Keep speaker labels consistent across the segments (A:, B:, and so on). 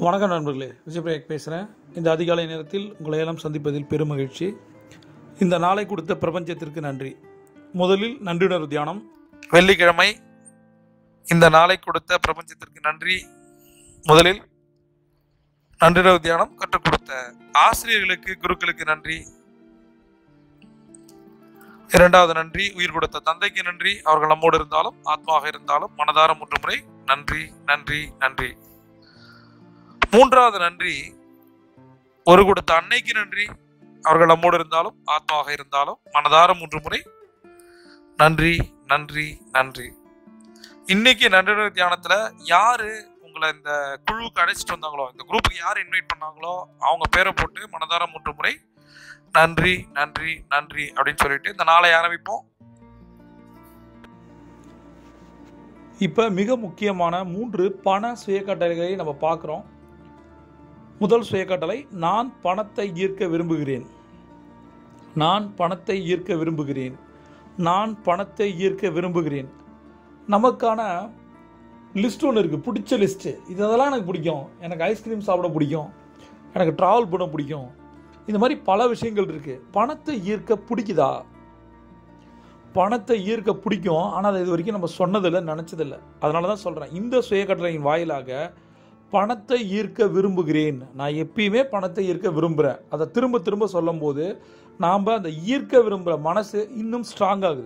A: வணக்கம் நண்பர்களே விஜயபிரேக் பேசுகிறேன் இந்த அதிகாலை நேரத்தில் உங்களை எல்லாம் சந்திப்பதில் பெரும் மகிழ்ச்சி இந்த நாளை கொடுத்த பிரபஞ்சத்திற்கு நன்றி முதலில் நன்றியுணர்வு தியானம் வெள்ளிக்கிழமை இந்த நாளை கொடுத்த பிரபஞ்சத்திற்கு நன்றி முதலில் நன்றியுணர்வு தியானம் கற்றுக் கொடுத்த ஆசிரியர்களுக்கு குருக்களுக்கு நன்றி இரண்டாவது நன்றி உயிர் கொடுத்த தந்தைக்கு நன்றி அவர்கள் நம்மோடு இருந்தாலும் ஆத்மாவாக இருந்தாலும் மனதார மூன்று முறை நன்றி நன்றி நன்றி மூன்றாவது நன்றி ஒரு கொடுத்த அன்னைக்கு நன்றி அவர்கள் நம்மோடு இருந்தாலும் ஆத்மாவாக இருந்தாலும் மனதார மூன்று முறை நன்றி நன்றி நன்றி இன்னைக்கு நன்றி தியானத்துல யாரு உங்களை இந்த குழுவுக்கு அழைச்சிட்டு வந்தாங்களோ இந்த குரூப்புக்கு யார் இன்வைட் பண்ணாங்களோ அவங்க பேரை போட்டு மனதார மூன்று முறை நன்றி நன்றி நன்றி அப்படின்னு சொல்லிட்டு இந்த நாளை ஆரம்பிப்போம் இப்போ மிக முக்கியமான மூன்று பண சுயக்கட்டளைகளை நம்ம பார்க்குறோம் முதல் சுயக்கட்டளை நான் பணத்தை ஈர்க்க விரும்புகிறேன் நான் பணத்தை ஈர்க்க விரும்புகிறேன் நான் பணத்தை ஈர்க்க விரும்புகிறேன் நமக்கான லிஸ்ட் ஒன்று இருக்குது பிடிச்ச லிஸ்ட்டு இதெல்லாம் எனக்கு பிடிக்கும் எனக்கு ஐஸ்கிரீம் சாப்பிட பிடிக்கும் எனக்கு ட்ராவல் பண்ண பிடிக்கும் இந்த மாதிரி பல விஷயங்கள் இருக்குது பணத்தை ஈர்க்க பிடிக்குதா பணத்தை ஈர்க்க பிடிக்கும் ஆனால் அது இது வரைக்கும் நம்ம சொன்னதில்லை நினச்சதில்லை அதனால தான் சொல்கிறேன் இந்த சுயக்கட்டளையின் வாயிலாக பணத்தை ஈர்க்க விரும்புகிறேன் நான் எப்பயுமே பணத்தை ஈர்க்க விரும்புகிறேன் அதை திரும்ப திரும்ப சொல்லும்போது நாம் அந்த ஈர்க்க விரும்புகிற மனசு இன்னும் ஸ்ட்ராங் ஆகுது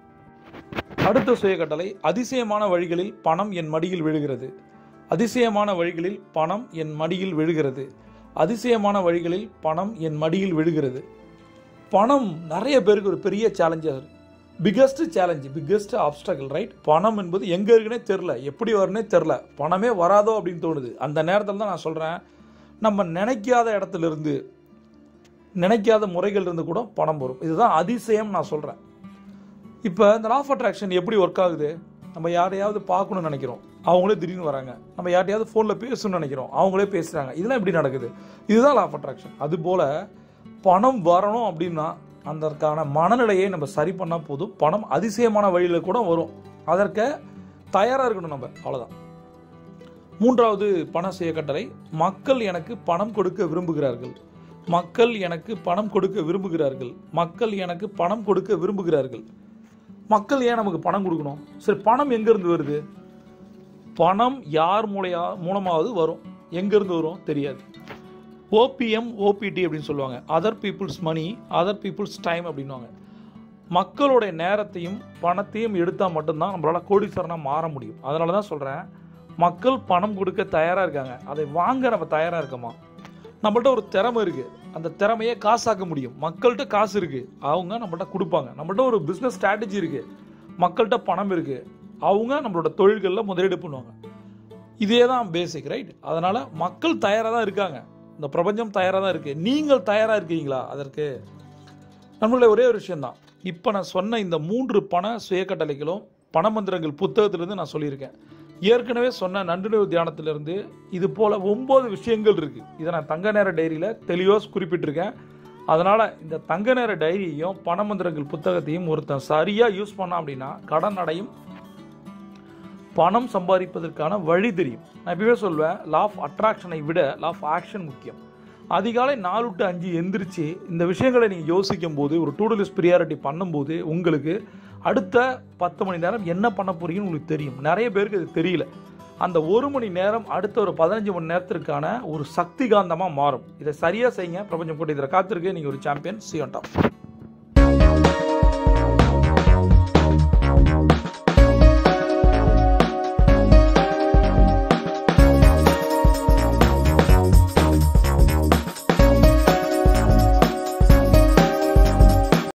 A: அடுத்த சுயக்கட்டளை அதிசயமான வழிகளில் பணம் என் மடியில் விழுகிறது அதிசயமான வழிகளில் பணம் என் மடியில் விழுகிறது அதிசயமான வழிகளில் பணம் என் மடியில் விழுகிறது பணம் நிறைய பேருக்கு ஒரு பெரிய சேலஞ்சாக இருக்கு biggest challenge biggest obstacle right பணம் என்பது எங்கே இருக்குன்னே தெரில எப்படி வரும்னே தெரில பணமே வராதோ அப்படின்னு தோணுது அந்த நேரத்தில் தான் நான் சொல்கிறேன் நம்ம நினைக்காத இடத்துல இருந்து நினைக்காத முறைகள் இருந்து கூட பணம் வரும் இதுதான் அதிசயம் நான் சொல்கிறேன் இப்போ இந்த லா ஆஃப் அட்ராக்ஷன் எப்படி ஒர்க் ஆகுது நம்ம யாரையாவது பார்க்கணும்னு நினைக்கிறோம் அவங்களே திடீர்னு வராங்க நம்ம யார்ட்டையாவது ஃபோனில் பேசணும்னு நினைக்கிறோம் அவங்களே பேசுகிறாங்க இதெல்லாம் எப்படி நடக்குது இதுதான் லா ஆஃப் அட்ராக்ஷன் அதுபோல் பணம் வரணும் அப்படின்னா அதற்கான மனநிலையை நம்ம சரி பண்ணால் போதும் பணம் அதிசயமான வழியில் கூட வரும் அதற்கு தயாராக இருக்கணும் நம்ம அவ்வளோதான் மூன்றாவது பண சுய கட்டளை மக்கள் எனக்கு பணம் கொடுக்க விரும்புகிறார்கள் மக்கள் எனக்கு பணம் கொடுக்க விரும்புகிறார்கள் மக்கள் எனக்கு பணம் கொடுக்க விரும்புகிறார்கள் மக்கள் ஏன் நமக்கு பணம் கொடுக்கணும் சரி பணம் எங்கேருந்து வருது பணம் யார் மூலையா மூலமாவது வரும் எங்கேருந்து வரும் தெரியாது ஓபிஎம் ஓபிடி அப்படின்னு சொல்லுவாங்க other people's money other people's time அப்படின்வாங்க மக்களுடைய நேரத்தையும் பணத்தையும் எடுத்தால் மட்டும்தான் நம்மளால் கோடீஸ்வரனாக மாற முடியும் அதனால தான் சொல்கிறேன் மக்கள் பணம் கொடுக்க தயாராக இருக்காங்க அதை வாங்க நம்ம தயாராக இருக்கோமா நம்மள்ட்ட ஒரு திறமை இருக்குது அந்த திறமையை காசாக்க முடியும் மக்கள்கிட்ட காசு இருக்குது அவங்க நம்மள்ட்ட கொடுப்பாங்க நம்மள்ட்ட ஒரு பிஸ்னஸ் ஸ்ட்ராட்டஜி இருக்குது மக்கள்கிட்ட பணம் இருக்குது அவங்க நம்மளோட தொழில்களில் முதலீடு பண்ணுவாங்க இதே தான் பேசிக் ரைட் அதனால் மக்கள் தயாராக தான் இருக்காங்க இந்த பிரபஞ்சம் தயாராக தான் இருக்குது நீங்கள் தயாராக இருக்கீங்களா அதற்கு நம்மளுடைய ஒரே ஒரு விஷயந்தான் இப்போ நான் சொன்ன இந்த மூன்று பண சுயக்கட்டளைகளும் பணமந்திரங்கள் புத்தகத்திலிருந்து நான் சொல்லியிருக்கேன் ஏற்கனவே சொன்ன நன்றிணர்வு தியானத்திலிருந்து இது போல் ஒம்பது விஷயங்கள் இருக்குது இதை நான் தங்க நேர டைரியில் தெளிவாக குறிப்பிட்டிருக்கேன் அதனால் இந்த தங்க நேர டைரியையும் பணமந்திரங்கள் புத்தகத்தையும் ஒருத்தன் சரியாக யூஸ் பண்ணான் அப்படின்னா கடன் அடையும் பணம் சம்பாதிப்பதற்கான வழி தெரியும் நான் எப்பவே சொல்வேன் லா ஆஃப் அட்ராக்ஷனை விட லா ஆஃப் ஆக்ஷன் முக்கியம் அதிகாலை நாலு டு அஞ்சு எந்திரிச்சு இந்த விஷயங்களை நீங்கள் யோசிக்கும் போது ஒரு டூ லிஸ்ட் ப்ரியாரிட்டி பண்ணும்போது உங்களுக்கு அடுத்த பத்து மணி நேரம் என்ன பண்ண போறீங்கன்னு உங்களுக்கு தெரியும் நிறைய பேருக்கு இது தெரியல அந்த ஒரு மணி நேரம் அடுத்த ஒரு பதினஞ்சு மணி நேரத்திற்கான ஒரு சக்தி காந்தமாக மாறும் இதை சரியாக செய்யுங்க பிரபஞ்சம் போட்டு இதில் காத்திருக்கு நீங்கள் ஒரு சாம்பியன் சியோன் டாப்